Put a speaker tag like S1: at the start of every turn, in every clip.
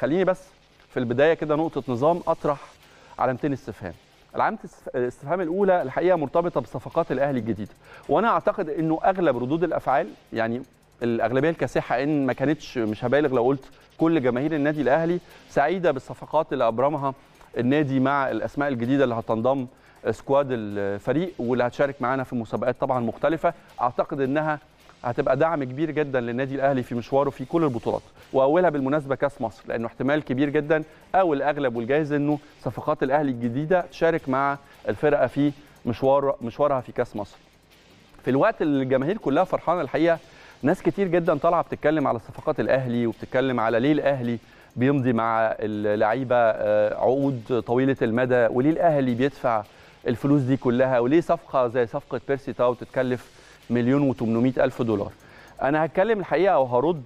S1: خليني بس في البدايه كده نقطه نظام اطرح علامتين استفهام علامه الاستفهام الاولى الحقيقه مرتبطه بصفقات الاهلي الجديده وانا اعتقد انه اغلب ردود الافعال يعني الاغلبيه الكاسحه ان ما كانتش مش هبالغ لو قلت كل جماهير النادي الاهلي سعيده بالصفقات اللي ابرمها النادي مع الاسماء الجديده اللي هتنضم سكواد الفريق واللي هتشارك معانا في مسابقات طبعا مختلفه اعتقد انها هتبقى دعم كبير جدا للنادي الاهلي في مشواره في كل البطولات واولها بالمناسبه كاس مصر لانه احتمال كبير جدا او الاغلب والجايز انه صفقات الاهلي الجديده تشارك مع الفرقه في مشوار مشوارها في كاس مصر في الوقت اللي الجماهير كلها فرحانه الحقيقه ناس كتير جدا طالعه بتتكلم على صفقات الاهلي وبتتكلم على ليه الاهلي بيمضي مع اللعيبه عقود طويله المدى وليه الاهلي بيدفع الفلوس دي كلها وليه صفقه زي صفقه بيرسي تاو تتكلف مليون و800 الف دولار انا هتكلم الحقيقه او هرد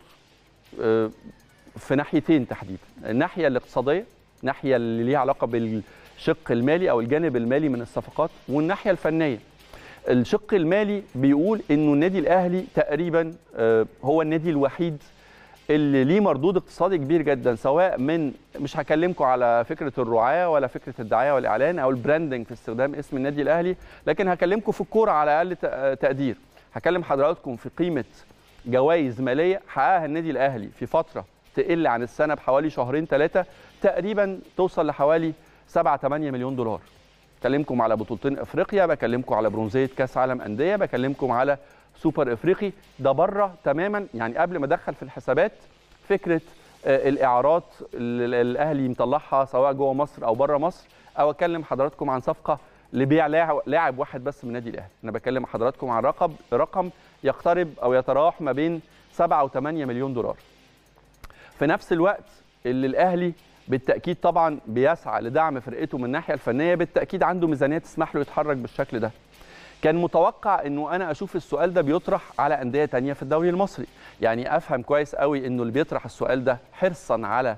S1: في ناحيتين تحديدا الناحيه الاقتصاديه الناحيه اللي ليها علاقه بالشق المالي او الجانب المالي من الصفقات والناحيه الفنيه الشق المالي بيقول انه النادي الاهلي تقريبا هو النادي الوحيد اللي ليه مردود اقتصادي كبير جدا سواء من مش هكلمكم على فكره الرعايه ولا فكره الدعايه والاعلان او البراندنج في استخدام اسم النادي الاهلي لكن هكلمكم في الكوره على اقل تقدير هكلم حضراتكم في قيمه جوائز ماليه حققها النادي الاهلي في فتره تقل عن السنه بحوالي شهرين ثلاثه تقريبا توصل لحوالي 7 8 مليون دولار بكلمكم على بطولتين افريقيا بكلمكم على برونزيه كاس عالم انديه بكلمكم على سوبر افريقي ده بره تماما يعني قبل ما ادخل في الحسابات فكره الاعارات اللي الاهلي مطلعها سواء جوه مصر او بره مصر او اكلم حضراتكم عن صفقه لبيع لاعب واحد بس من النادي الاهلي انا بكلم حضراتكم عن رقم رقم يقترب او يتراوح ما بين 7 و8 مليون دولار في نفس الوقت اللي الاهلي بالتاكيد طبعا بيسعى لدعم فرقته من الناحيه الفنيه بالتاكيد عنده ميزانيه تسمح له يتحرك بالشكل ده كان متوقع انه انا اشوف السؤال ده بيطرح على انديه تانية في الدوري المصري يعني افهم كويس قوي انه اللي بيطرح السؤال ده حرصا على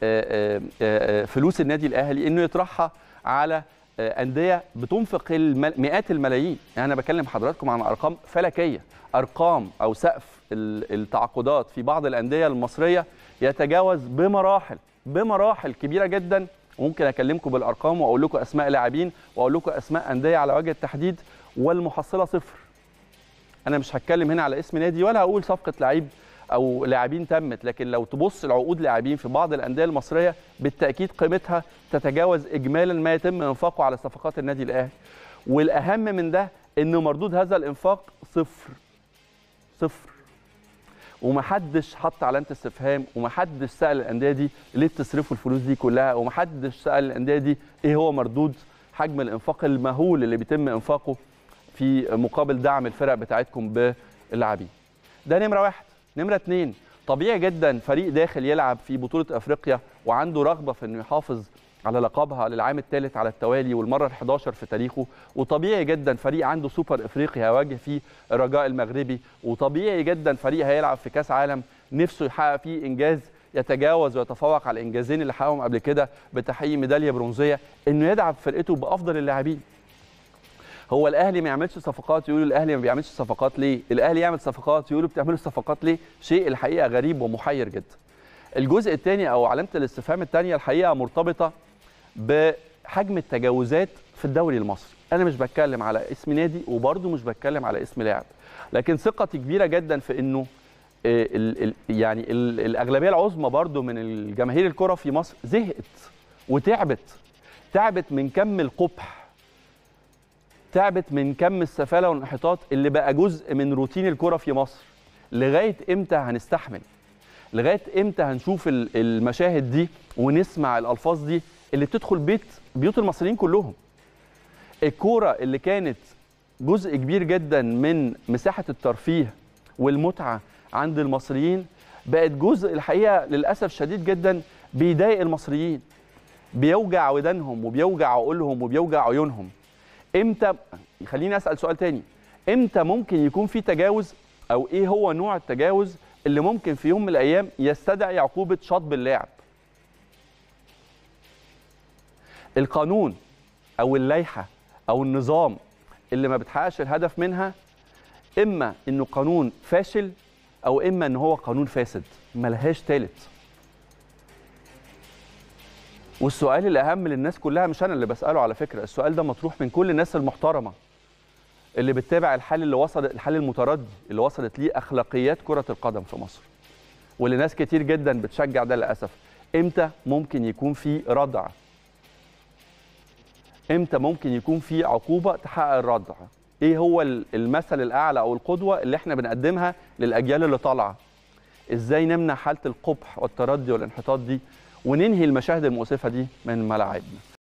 S1: فلوس النادي الاهلي انه يطرحها على انديه بتنفق مئات الملايين يعني انا بكلم حضراتكم عن ارقام فلكيه ارقام او سقف التعاقدات في بعض الانديه المصريه يتجاوز بمراحل بمراحل كبيره جدا وممكن اكلمكم بالارقام واقول لكم اسماء لاعبين واقول لكم اسماء انديه على وجه التحديد والمحصله صفر انا مش هتكلم هنا على اسم نادي ولا هقول صفقه لعيب او لاعبين تمت لكن لو تبص لعقود لاعبين في بعض الانديه المصريه بالتاكيد قيمتها تتجاوز اجمالا ما يتم انفاقه على صفقات النادي الاهلي والاهم من ده ان مردود هذا الانفاق صفر صفر ومحدش حط علامه استفهام ومحدش سال الانديه دي ليه بتصرفوا الفلوس دي كلها ومحدش سال الانديه دي ايه هو مردود حجم الانفاق المهول اللي بيتم انفاقه في مقابل دعم الفرق بتاعتكم باللاعبين ده نمره واحد نمره اتنين طبيعي جدا فريق داخل يلعب في بطوله افريقيا وعنده رغبه في انه يحافظ على لقبها للعام الثالث على التوالي والمره ال11 في تاريخه وطبيعي جدا فريق عنده سوبر افريقي هيواجه فيه الرجاء المغربي وطبيعي جدا فريق هيلعب في كاس عالم نفسه يحقق فيه انجاز يتجاوز ويتفوق على الانجازين اللي حققهم قبل كده بتحقيق ميداليه برونزيه انه يدعم فرقته بافضل اللاعبين هو الاهلي ما يعملش صفقات يقولوا الاهلي ما بيعملش صفقات ليه الاهلي يعمل صفقات يقولوا بتعملوا صفقات ليه شيء الحقيقه غريب ومحير جدا الجزء الثاني او علامه الاستفهام الثانيه الحقيقه مرتبطه بحجم التجاوزات في الدوري المصري انا مش بتكلم على اسم نادي وبرده مش بتكلم على اسم لاعب لكن ثقتي كبيره جدا في انه ال ال يعني ال الاغلبيه العظمى برده من الجماهير الكره في مصر زهقت وتعبت تعبت من كم القبح تعبت من كم السفاله والانحطاط اللي بقى جزء من روتين الكره في مصر لغايه امتى هنستحمل لغايه امتى هنشوف المشاهد دي ونسمع الالفاظ دي اللي بتدخل بيت بيوت المصريين كلهم الكوره اللي كانت جزء كبير جدا من مساحه الترفيه والمتعه عند المصريين بقت جزء الحقيقه للاسف شديد جدا بيضايق المصريين بيوجع ودانهم وبيوجع عقولهم وبيوجع عيونهم امتى خليني اسال سؤال تاني امتى ممكن يكون في تجاوز او ايه هو نوع التجاوز اللي ممكن في يوم من الايام يستدعي عقوبه شطب اللاعب القانون او اللائحه او النظام اللي ما بتحققش الهدف منها اما انه قانون فاشل او اما ان هو قانون فاسد ملهاش ثالث والسؤال الاهم للناس كلها مش انا اللي بساله على فكره السؤال ده مطروح من كل الناس المحترمه اللي بتتابع الحال اللي وصل الحال المتردي اللي وصلت ليه اخلاقيات كره القدم في مصر واللي ناس كتير جدا بتشجع ده للاسف امتى ممكن يكون في ردع امتى ممكن يكون في عقوبه تحقق الردع ايه هو المثل الاعلى او القدوه اللي احنا بنقدمها للاجيال اللي طالعه ازاي نمنع حاله القبح والتردي والانحطاط دي وننهي المشاهد المؤسفه دي من ملاعبنا